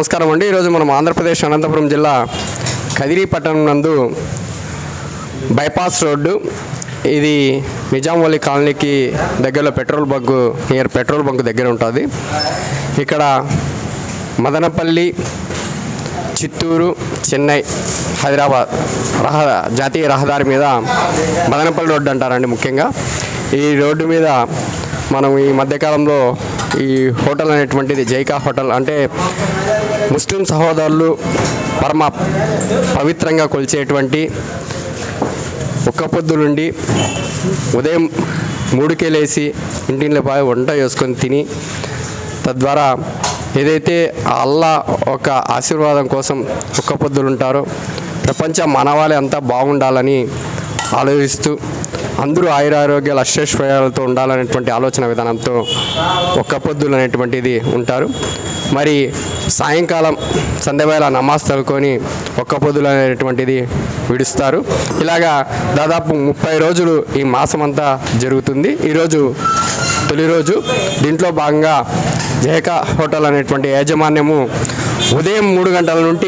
నమస్కారం అండి ఈరోజు మనం ఆంధ్రప్రదేశ్ అనంతపురం జిల్లా కదిరి పట్టణం నందు బైపాస్ రోడ్డు ఇది నిజాంవల్లి కాలనీకి దగ్గరలో petrol bunk near petrol bunk దగ్గర ఉంటుంది ఇక్కడ మదనపల్లి చిత్తూరు చెన్నై హైదరాబాద్ రహ జాతీయ రహదారి మీద మదనపల్లి రోడ్డు అంటారండి ముఖ్యంగా ఈ రోడ్డు మీద మనం ఈ మధ్యకాలంలో ఈ హోటల్ అనేటువంటిది జైకా హోటల్ అంటే ముస్లిం సహోదరులు పరమ పవిత్రంగా కొలిచేటువంటి ఒక్క పొద్దులుండి ఉదయం మూడుకే లేసి ఇంటిలో పోయి వంట చేసుకొని తిని తద్వారా ఏదైతే ఆ అల్లా ఒక ఆశీర్వాదం కోసం ఒక్క పొద్దులు ఉంటారో ప్రపంచ మానవాళి అంతా బాగుండాలని ఆలోచిస్తూ అందరూ ఆయురారోగ్యాలు అష్టైశ్వర్యాలతో ఉండాలనేటువంటి ఆలోచన విధానంతో ఒక్క పొద్దులు అనేటువంటిది ఉంటారు మరి సాయంకాలం సంధ్యవేళ నమాజ్ చదువుకొని ఒక్క పొద్దులు అనేటువంటిది విడుస్తారు ఇలాగా దాదాపు ముప్పై రోజులు ఈ మాసం అంతా జరుగుతుంది ఈరోజు తొలి రోజు దీంట్లో భాగంగా జయక హోటల్ అనేటువంటి యాజమాన్యము ఉదయం మూడు గంటల నుండి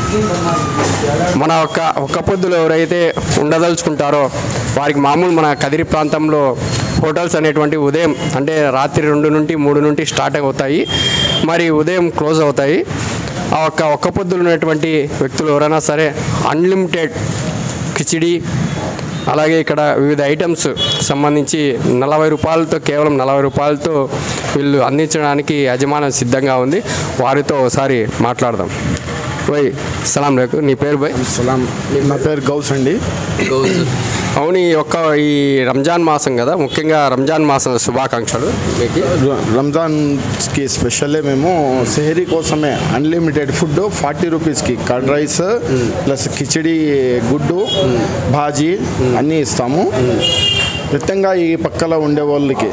మన ఒక్క ఒక్క పొద్దులు ఎవరైతే ఉండదలుచుకుంటారో వారికి మామూలు మన కదిరి ప్రాంతంలో హోటల్స్ అనేటువంటి ఉదయం అంటే రాత్రి రెండు నుండి మూడు నుండి స్టార్ట్ అవుతాయి మరి ఉదయం క్లోజ్ అవుతాయి ఆ ఒక్క ఒక్క పొద్దులు ఉన్నటువంటి వ్యక్తులు ఎవరైనా సరే అన్లిమిటెడ్ కిచిడి అలాగే ఇక్కడ వివిధ ఐటమ్స్ సంబంధించి నలభై రూపాయలతో కేవలం నలభై రూపాయలతో వీళ్ళు అందించడానికి యజమానం సిద్ధంగా ఉంది వారితో ఒకసారి మాట్లాడదాం బయ్ సలాం రేకు నీ పేరు బయ్ సలాం నా పేరు గౌస్ అండి అవును ఈ యొక్క ఈ రంజాన్ మాసం కదా ముఖ్యంగా రంజాన్ మాసం శుభాకాంక్షలు మీకు ర- రంజాన్కి స్పెషల్లే మేము సెహరీ కోసమే అన్లిమిటెడ్ ఫుడ్ ఫార్టీ రూపీస్కి కర్డ్ రైస్ ప్లస్ కిచిడి గుడ్డు భాజీ అన్నీ ఇస్తాము మొత్తంగా ఈ పక్కల ఉండే వాళ్ళకి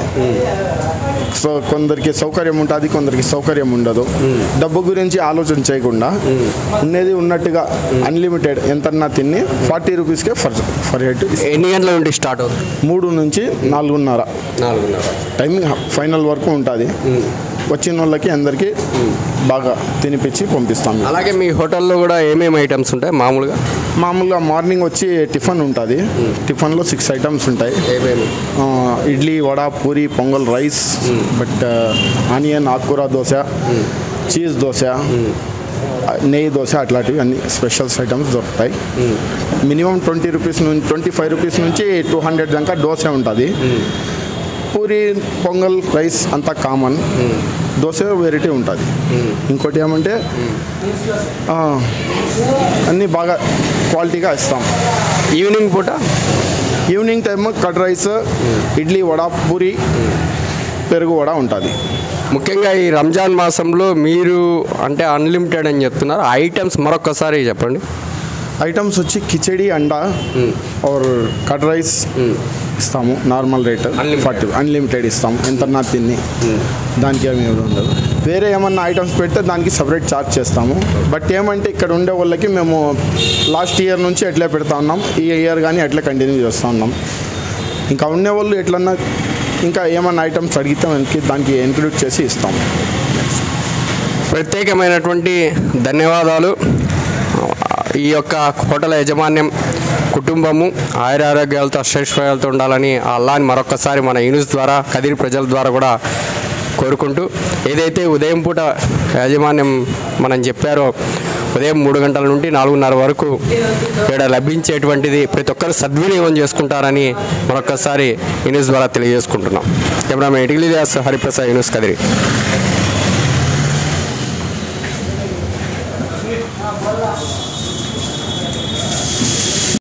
సో కొందరికి సౌకర్యం ఉంటుంది కొందరికి సౌకర్యం ఉండదు డబ్బు గురించి ఆలోచన చేయకుండా ఉన్నది ఉన్నట్టుగా అన్లిమిటెడ్ ఎంతన్నా తిని ఫార్టీ రూపీస్కే ఫర్ ఫర్ హెడ్ ఎన్ని గంటల నుండి స్టార్ట్ అవుతుంది మూడు నుంచి నాలుగున్నర నాలుగున్నర టైమింగ్ ఫైనల్ వరకు ఉంటుంది వచ్చిన వాళ్ళకి అందరికీ బాగా తినిపించి పంపిస్తాం అలాగే మీ హోటల్లో కూడా ఏమేమి ఐటమ్స్ ఉంటాయి మామూలుగా మామూలుగా మార్నింగ్ వచ్చి టిఫిన్ ఉంటుంది టిఫిన్లో సిక్స్ ఐటమ్స్ ఉంటాయి ఏమేమి ఆ, idli vada puri pongal rice bath onion ఆకుకూర దోశ చీజ్ దోశ నెయ్యి దోశ అట్లాంటివి అన్ని స్పెషల్స్ ఐటమ్స్ దొరుకుతాయి మినిమం ట్వంటీ రూపీస్ నుంచి ట్వంటీ ఫైవ్ రూపీస్ నుంచి టూ హండ్రెడ్ దాకా దోశ ఉంటుంది పూరి పొంగల్ రైస్ అంతా కామన్ దోశ వెరైటీ ఉంటుంది ఇంకోటి ఏమంటే ఆ, అన్నీ బాగా క్వాలిటీగా ఇస్తాం ఈవినింగ్ పూట evening time curd rice idli vada puri పెరుగు వడ ఉంటుంది ముఖ్యంగా ఈ రంజాన్ మాసంలో మీరు అంటే అన్లిమిటెడ్ అని చెప్తున్నారు ఐటమ్స్ మరొకసారి చెప్పండి ఐటమ్స్ వచ్చి కిచడి అండా ఆర్ కట్ రైస్ ఇస్తాము normal rate Unlimited. Forty unlimited ఇస్తాము ఎంత నా తిని దానికి ఏమి ఉండదు వేరే ఏమన్నా ఐటమ్స్ పెడితే దానికి సపరేట్ ఛార్జ్ చేస్తాము బట్ ఏమంటే ఇక్కడ ఉండే వాళ్ళకి మేము లాస్ట్ ఇయర్ నుంచి ఎట్లే పెడతా ఉన్నాం ఈ ఇయర్ కానీ అట్లే కంటిన్యూ చేస్తూ ఉన్నాం ఇంకా ఉండే వాళ్ళు ఎట్లన్నా ఇంకా ఏమన్నా ఐటమ్స్ అడిగితే మనకి దానికి ఇంక్లూడ్ చేసి ఇస్తాము ప్రత్యేకమైనటువంటి ధన్యవాదాలు ఈ యొక్క హోటల్ యాజమాన్యం కుటుంబము ఆయురారోగ్యాలతో అష్టైశ్వర్యాలతో ఉండాలని ఆ అల్లాని మరొకసారి మన యూనిస్ ద్వారా కదిరి ప్రజల ద్వారా కూడా కోరుకుంటూ ఏదైతే ఉదయం పూట యాజమాన్యం మనం చెప్పారో ఉదయం మూడు గంటల నుండి నాలుగున్నర వరకు ఇక్కడ లభించేటువంటిది ప్రతి ఒక్కరు సద్వినియోగం చేసుకుంటారని మరొకసారి యూనిస్ ద్వారా తెలియజేసుకుంటున్నాం కెమెరామెన్ ఇటిగిలి దాస్ హరిప్రసాద్ యూనిస్ కదిరి